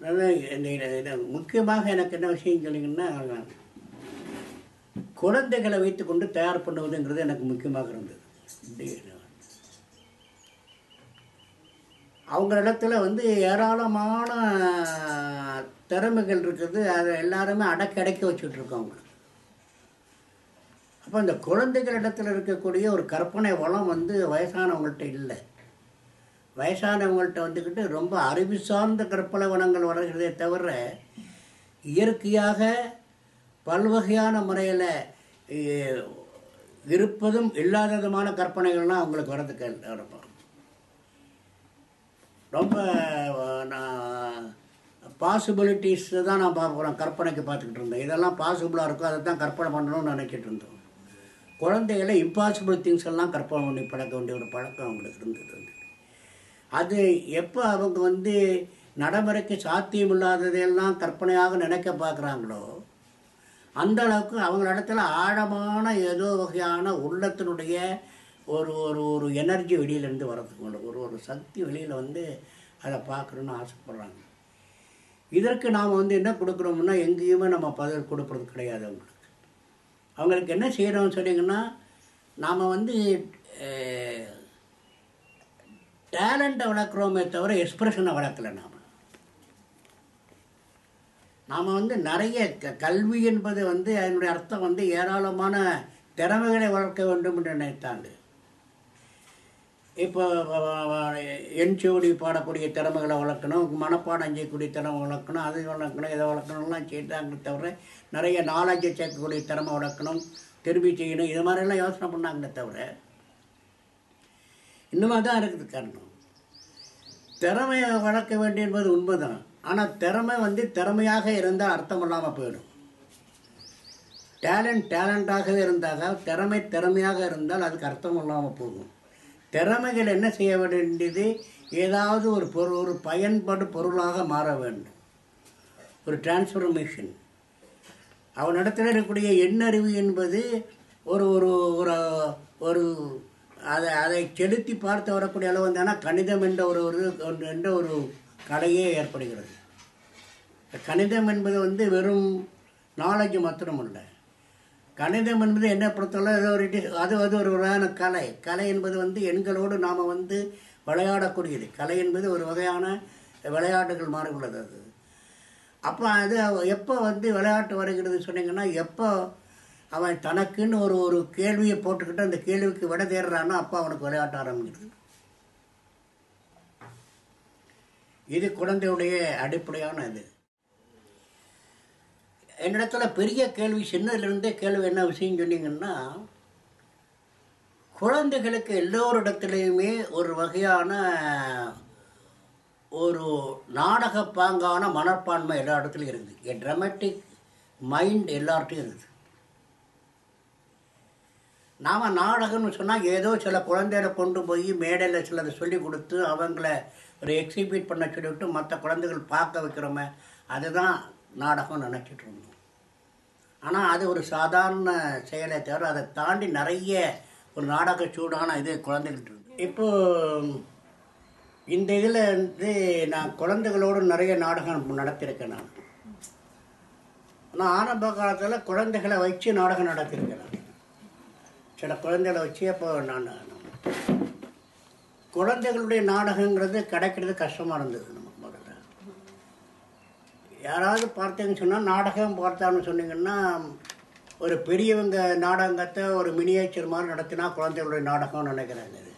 அதான் இந்த இந்த- இந்த முக்கியமாக எனக்கு என்ன விஷயம் சொன்னீங்கன்னா குழந்தைகளை வைத்துக்கொண்டு தயார் பண்ணுவதுங்கிறது எனக்கு முக்கியமாக இருந்தது இப்படி அவங்க இடத்துல வந்து ஏராளமான திறமைகள் இருக்குது அதை எல்லாருமே அடக்கி அடக்கி வச்சுட்டு இருக்கோம் அவங்களுக்கு அப்போ இந்த குழந்தைகள் இடத்துல இருக்கக்கூடிய ஒரு கற்பனை வளம் வந்து வயசானவங்கள்ட்ட இல்லை வயசானவங்கள்ட்ட வந்துக்கிட்டு ரொம்ப அறிவு சார்ந்த கற்பனை வளங்கள் வளர்கிறதே தவிர இயற்கையாக பல்வகையான முறையில் இருப்பதும் இல்லாததுமான கற்பனைகள்லாம் அவங்களுக்கு வரதுக்கு இருக்கும் ரொம்ப அஹ், நான் பாசிபிலிட்டிஸ் தான் நான் பார்க்குறோம் கற்பனைக்கு பார்த்துக்கிட்டு இருந்தேன் இதெல்லாம் பாசிபிளாக இருக்கும் அதை தான் கற்பனை பண்ணணும்னு நினைச்சிட்டு இருந்தோம் குழந்தைகளை இம்பாசிபிள் திங்ஸ் எல்லாம் கற்பனை பண்ணி பழக்க வேண்டிய ஒரு பழக்கம் அவங்களுக்கு இருந்தது வந்து அது எப்போ அவங்க வந்து நடைமுறைக்கு சாத்தியம் இல்லாததையெல்லாம் கற்பனையாக நினைக்க பார்க்குறாங்களோ அந்த அளவுக்கு அவங்க இடத்துல ஆழமான ஏதோ வகையான உள்ளத்தினுடைய ஒரு ஒரு ஒரு எனர்ஜி வெளியிலேருந்து வரதுக்கு உள்ள ஒரு ஒரு சக்தி வெளியில் வந்து அதை பார்க்கணுன்னு ஆசைப்பட்றாங்க இதற்கு நாம் வந்து என்ன கொடுக்குறோம்னா எங்கேயுமே நம்ம பதில் கொடுக்கறது கிடையாது அவங்களுக்கு அவங்களுக்கு என்ன செய்கிறோம்னு சொன்னீங்கன்னா நாம் வந்து டேலண்ட்டை வளர்க்குறோமே தவிர எக்ஸ்பிரஷனை வளர்க்கல நாம் நாம் வந்து நிறைய க கல்வி என்பது வந்து அதனுடைய அர்த்தம் வந்து ஏராளமான திறமைகளை வளர்க்க வேண்டும் என்று நினைத்தாங்க இப்போ என்சிஓடி பாடக்கூடிய திறமைகளை வளர்க்கணும் மனப்பாடம் செய்யக்கூடிய திறமை வளர்க்கணும் அது வளர்க்கணும் இதை வளர்க்கணும்லாம் செய்தாங்க தவிர நிறைய நாலேஜை சேர்க்கக்கூடிய திறமை வளர்க்கணும் திரும்பி செய்யணும் இது மாதிரிலாம் யோசனை பண்ணாங்களே தவிர இன்னுமா தான் இருக்குது காரணம் திறமையை வளர்க்க வேண்டிய என்பது உண்மைதான் ஆனால் திறமை வந்து திறமையாக இருந்தால் அர்த்தம் இல்லாமல் போயிடும் டேலண்ட் டேலண்டாகவே இருந்தாக திறமை திறமையாக இருந்தால் அதுக்கு அர்த்தம் இல்லாமல் போகும் திறமைகள் என்ன செய்ய வேண்டியது ஏதாவது ஒரு பொருள் ஒரு பயன்பாடு பொருளாக மாற வேண்டும் ஒரு டிரான்ஸ்ஃபர்மேஷன் அவனிடத்தில் இருக்கக்கூடிய எண்ணறிவு என்பது ஒரு ஒரு ஒரு ஒரு அதை அதை செலுத்தி பார்த்து வரக்கூடிய அளவு வந்தானா கணிதம் என்ற ஒரு ஒரு ஒரு- என்ற ஒரு கலையே ஏற்படுகிறது கணிதம் என்பது வந்து வெறும் நாலேஜ் மாத்திரம் இல்லை கணிதம் என்பது என்ன பொறுத்தவரை அது ஒரு it is- அது அது ஒரு வகையான கலை கலை என்பது வந்து எண்களோடு நாம் வந்து விளையாடக்கூடியது கலை என்பது ஒரு வகையான விளையாட்டுகள் மாறுகிறது அது அப்போ அது எப்போ வந்து விளையாட்டு வருகிறது சொன்னீங்கன்னா எப்போ அவன் தனக்குன்னு ஒரு ஒரு கேள்வியை போட்டுக்கிட்டு அந்த கேள்விக்கு விட தேடுறானோ அப்போ அவனுக்கு விளையாட்ட ஆரம்பிக்கிறது இது குழந்தையுடைய அடிப்படையான இது என்னிடத்துல பெரிய கேள்வி சின்னதுலேருந்தே கேள்வி என்ன விஷயம் சொன்னீங்கன்னா குழந்தைகளுக்கு எல்லோரிடத்துலையுமே ஒரு வகையான ஒரு நாடக பாங்கான மனப்பான்மை எல்லா இடத்துலையும் இருக்குது எ ட்ரமேட்டிக் மைண்ட் எல்லார்ட்டையும் இருக்குது நாம் நாடகம்னு சொன்னால் ஏதோ சில குழந்தைகளை கொண்டு போய் மேடையில் சிலதை சொல்லி கொடுத்து அவங்கள ஒரு எக்ஸிபிட் பண்ண சொல்லிவிட்டு மற்ற குழந்தைகள் பார்க்க வைக்கிறோமே அதுதான் நாடகம் நினச்சிட்டு இருந்தோம் ஆனால் அது ஒரு சாதாரண செயலை தவிர அதை தாண்டி நிறைய ஒரு நாடக சூடான இது குழந்தைகிட்ட இருக்கு இப்போ இந்த இதில் வந்து நான் குழந்தைகளோடு நிறைய நாடகம் நடத்தியிருக்கேன் நான் நான் ஆரம்ப காலத்தில் குழந்தைகளை வச்சு நாடகம் நடத்தியிருக்கேன் நான் சில குழந்தைகளை வச்சு அப்போ நான் குழந்தைகளுடைய நாடகங்கிறது கிடைக்கிறது கஷ்டமாக இருந்தது நமக்கு முதல்ல யாராவது பார்த்தீங்கன்னு சொன்னால் நாடகம் பார்த்தான்னு சொன்னீங்கன்னா ஒரு பெரியவங்க நாடகத்தை ஒரு மினியேச்சர் மாதிரி நடத்தினா குழந்தைகளுடைய நாடகம்னு நினைக்கிறாங்க இது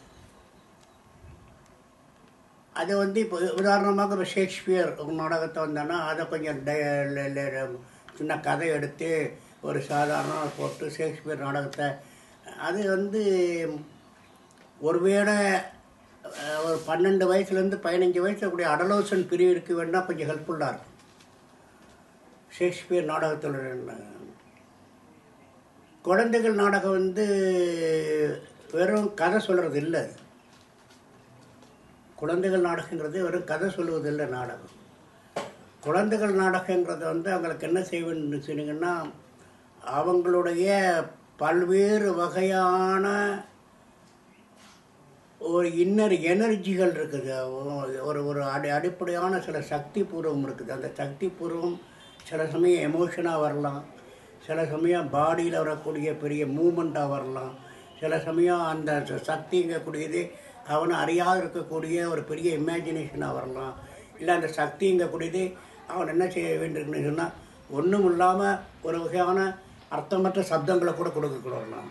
அது வந்து இப்போ உதாரணமாக இப்போ ஷேக்ஸ்பியர் ஒரு நாடகத்தை வந்தோன்னா அதை கொஞ்சம் டை- ல- ல- சின்ன கதை எடுத்து ஒரு சாதாரண போட்டு ஷேக்ஸ்பியர் நாடகத்தை அது வந்து ஒருவேளை அஹ், ஒரு பன்னெண்டு வயசுலேருந்து பதினஞ்சு வயசு கூடிய அடலோசன் பிரிவிற்கு வேணால் கொஞ்சம் ஹெல்ப்ஃபுல்லாக இருக்கும் ஷேக்ஸ்பியர் நாடகத்தில் குழந்தைகள் நாடகம் வந்து வெறும் கதை சொல்கிறது இல்லை அது. குழந்தைகள் நாடகங்கிறது வெறும் கதை சொல்லுவது இல்லை நாடகம் குழந்தைகள் நாடகங்கிறது வந்து அவங்களுக்கு என்ன செய்ய வேண்டும் சொன்னீங்கன்னா அவங்களுடைய பல்வேறு வகையான ஒரு இன்னர் எனர்ஜிகள் இருக்குது ஒரு ஒரு அடி அடிப்படையான சில சக்தி பூர்வம் இருக்குது அந்த சக்தி பூர்வம் சில சமயம் எமோஷனாக வரலாம் சில சமயம் பாடியில் வரக்கூடிய பெரிய மூமெண்ட்டாக வரலாம் சில சமயம் அந்த ச- சக்திங்கக்கூடியது அவனை அறியாது இருக்கக்கூடிய ஒரு பெரிய இமேஜினேஷனாக வரலாம் இல்லை அந்த சக்திங்கக்கூடியது அவன் என்ன செய்ய வேண்டியிருக்குன்னு சொன்னால் ஒன்றும் இல்லாமல் ஒரு வகையான அர்த்தமற்ற சப்தங்களை கூட கொடுக்கக்கூடாது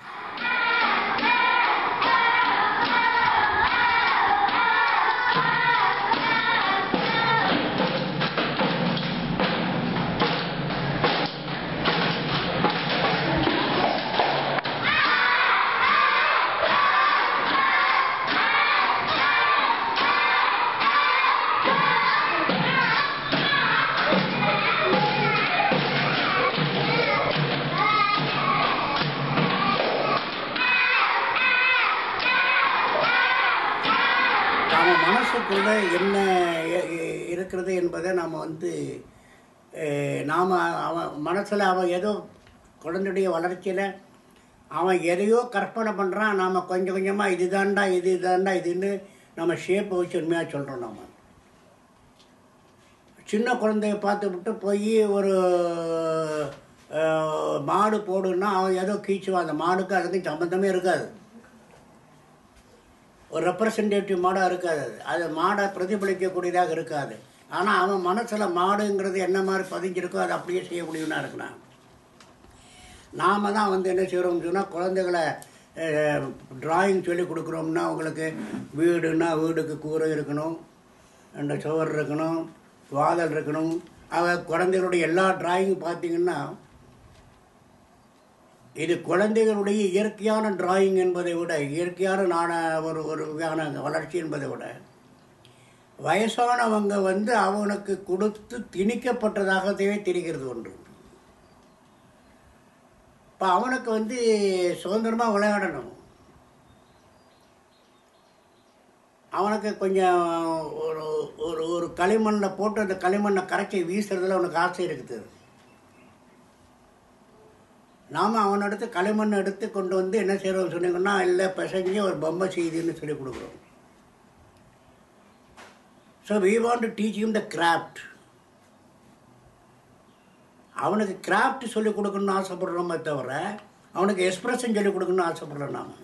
நம்ம மனசுக்குள்ள என்ன எ- எ- இருக்கிறது என்பதை நாம் வந்து அஹ், நாம் அவன் மனசில் அவன் ஏதோ குழந்தையுடைய வளர்ச்சியில் அவன் எதையோ கற்பனை பண்ணுறான் நாம் கொஞ்சம் கொஞ்சமாக இதுதான்டா இது இதுதான்டா இதுன்னு நம்ம ஷேப்பை வச்சு உண்மையாக சொல்கிறோம் நம்ம சின்ன குழந்தைய பார்த்து விட்டு போய் ஒரு அஹ், மாடு போடுன்னா அவன் ஏதோ கீச்சுவான் அந்த மாடுக்கு அதுக்கும் சம்மந்தமே இருக்காது ஒரு ரெப்ரசன்டேட்டிவ் மாடாக இருக்காது அது அது மாடை பிரதிபலிக்கக்கூடியதாக இருக்காது ஆனால் அவன் மனசில் மாடுங்கிறது என்ன மாதிரி பதிஞ்சிருக்கோ அதை அப்படியே செய்யக்கூடியவனா இருக்கிறான் நாம தான் வந்து என்ன செய்கிறோம்னு சொன்னால் குழந்தைகளை டிராயிங் சொல்லி கொடுக்குறோம்னா அவங்களுக்கு வீடுனா வீடுக்கு கூரை இருக்கணும் அந்த சுவர் இருக்கணும் வாதல் இருக்கணும் அவ குழந்தைகளுடைய எல்லா டிராயிங் பார்த்தீங்கன்னா இது குழந்தைகளுடைய இயற்கையான டிராயிங் என்பதை விட இயற்கையான நாண ஒரு ஒரு வகையான வளர்ச்சி என்பதை விட வயசானவங்க வந்து அவனுக்கு கொடுத்து திணிக்கப்பட்டதாகவே தெரிகிறது ஒன்று இப்போ அவனுக்கு வந்து சுதந்திரமாக விளையாடணும் அவனுக்கு கொஞ்சம் ஒரு ஒரு ஒரு களிமண்ணில் போட்டு அந்த களிமண்ணை கரைச்சி வீசுறதுல அவனுக்கு ஆசை இருக்குது நாம் அவனிடத்து களிமண் எடுத்து கொண்டு வந்து என்ன செய்கிறோம் சொன்னீங்கன்னா இல்லை பிசைஞ்சு ஒரு பொம்மை செய்தின்னு சொல்லி கொடுக்குறோம் so we want to teach him the craft அவனுக்கு கிராஃப்ட் சொல்லி கொடுக்கணும்னு ஆசைப்படுறோமே தவிர அவனுக்கு எக்ஸ்பிரஷன் சொல்லி கொடுக்கணும்னு ஆசைப்படுறோம் நாம்